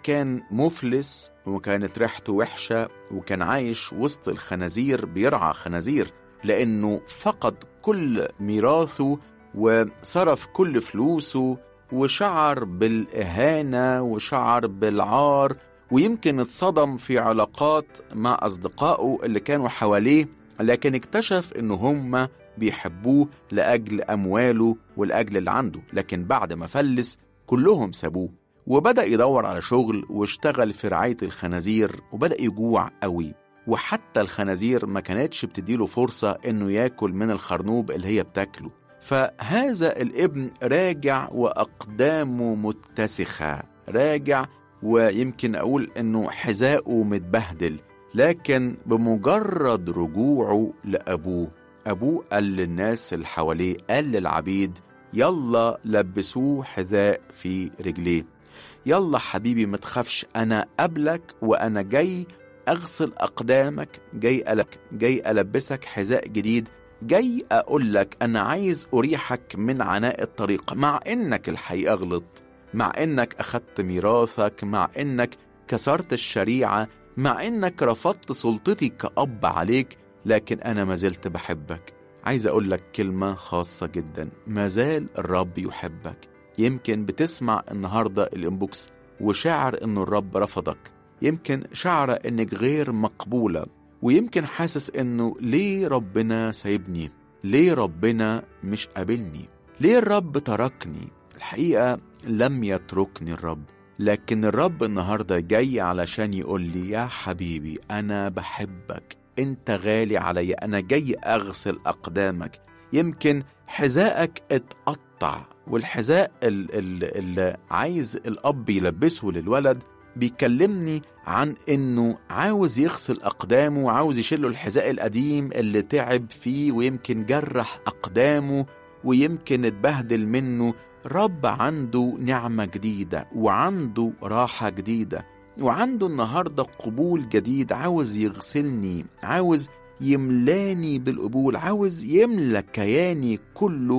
كان مفلس وكانت ريحته وحشة وكان عايش وسط الخنازير بيرعى خنازير لأنه فقد كل ميراثه وصرف كل فلوسه وشعر بالإهانة وشعر بالعار ويمكن اتصدم في علاقات مع أصدقائه اللي كانوا حواليه لكن اكتشف إن هم بيحبوه لأجل أمواله والأجل اللي عنده لكن بعد ما فلس كلهم سابوه وبدأ يدور على شغل واشتغل في رعاية الخنازير وبدأ يجوع قوي وحتى الخنازير ما كانتش بتديله فرصة إنه ياكل من الخرنوب اللي هي بتاكله فهذا الابن راجع وأقدامه متسخة راجع ويمكن أقول إنه حذاءه متبهدل لكن بمجرد رجوعه لأبوه أبوه قال للناس اللي حواليه قال للعبيد يلا لبسوه حذاء في رجليه يلا حبيبي ما تخافش أنا قبلك وأنا جاي أغسل أقدامك جاي ألك جاي ألبسك حذاء جديد جاي أقول لك أنا عايز أريحك من عناء الطريق مع إنك الحقيقة غلط مع إنك أخدت ميراثك مع إنك كسرت الشريعة مع إنك رفضت سلطتي كأب عليك لكن أنا ما زلت بحبك عايز أقول لك كلمة خاصة جدا ما زال الرب يحبك يمكن بتسمع النهاردة الإنبوكس وشاعر إنه الرب رفضك يمكن شعر إنك غير مقبولة ويمكن حاسس إنه ليه ربنا سايبني ليه ربنا مش قابلني ليه الرب تركني الحقيقة لم يتركني الرب لكن الرب النهاردة جاي علشان يقول لي يا حبيبي أنا بحبك أنت غالي عليا أنا جاي أغسل أقدامك يمكن حذائك اتقطع والحذاء اللي عايز الأب يلبسه للولد بيكلمني عن انه عاوز يغسل اقدامه وعاوز يشيله الحذاء القديم اللي تعب فيه ويمكن جرح اقدامه ويمكن اتبهدل منه رب عنده نعمة جديدة وعنده راحة جديدة وعنده النهاردة قبول جديد عاوز يغسلني عاوز يملاني بالقبول عاوز يملى كياني كله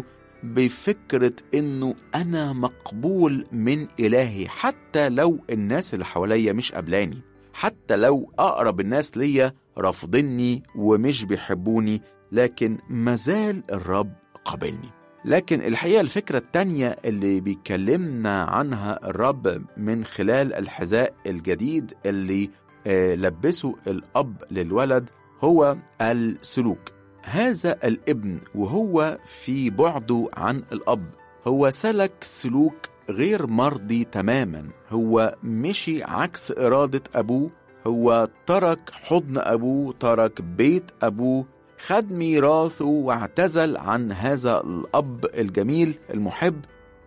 بفكرة إنه أنا مقبول من إلهي حتى لو الناس اللي حواليا مش قبلاني حتى لو أقرب الناس ليا رافضني ومش بيحبوني لكن مازال الرب قابلني لكن الحقيقة الفكرة التانية اللي بيكلمنا عنها الرب من خلال الحذاء الجديد اللي آه لبسه الأب للولد هو السلوك هذا الابن وهو في بعده عن الأب هو سلك سلوك غير مرضي تماما هو مشي عكس إرادة أبوه هو ترك حضن أبوه ترك بيت أبوه خد ميراثه واعتزل عن هذا الأب الجميل المحب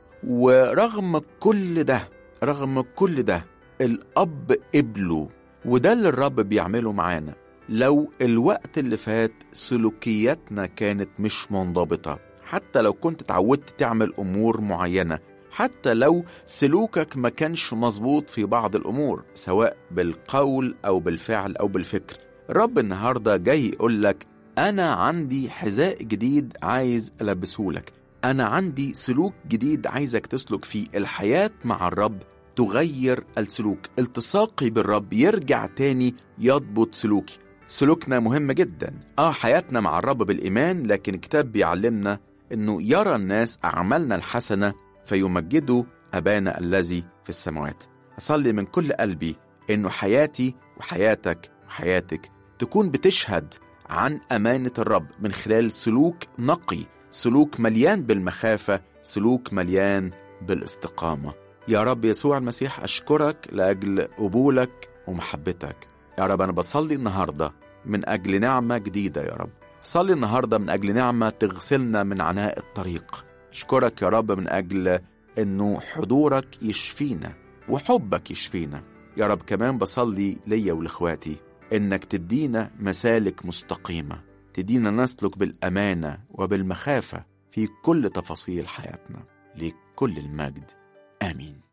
ورغم كل ده رغم كل ده الأب قبله وده اللي الرب بيعمله معانا لو الوقت اللي فات سلوكياتنا كانت مش منضبطة حتى لو كنت اتعودت تعمل أمور معينة حتى لو سلوكك ما كانش مظبوط في بعض الأمور سواء بالقول أو بالفعل أو بالفكر الرب النهاردة جاي يقول لك أنا عندي حذاء جديد عايز ألبسهولك أنا عندي سلوك جديد عايزك تسلك فيه الحياة مع الرب تغير السلوك التصاقي بالرب يرجع تاني يضبط سلوكي سلوكنا مهم جدا اه حياتنا مع الرب بالإيمان لكن الكتاب بيعلمنا انه يرى الناس أعمالنا الحسنة فيمجدوا أبانا الذي في السماوات أصلي من كل قلبي انه حياتي وحياتك وحياتك تكون بتشهد عن أمانة الرب من خلال سلوك نقي سلوك مليان بالمخافة سلوك مليان بالاستقامة يا رب يسوع المسيح أشكرك لأجل قبولك ومحبتك يا رب أنا بصلي النهاردة من أجل نعمة جديدة يا رب صلي النهاردة من أجل نعمة تغسلنا من عناء الطريق أشكرك يا رب من أجل أنه حضورك يشفينا وحبك يشفينا يا رب كمان بصلي ليا ولإخواتي إنك تدينا مسالك مستقيمة تدينا نسلك بالأمانة وبالمخافة في كل تفاصيل حياتنا لكل المجد آمين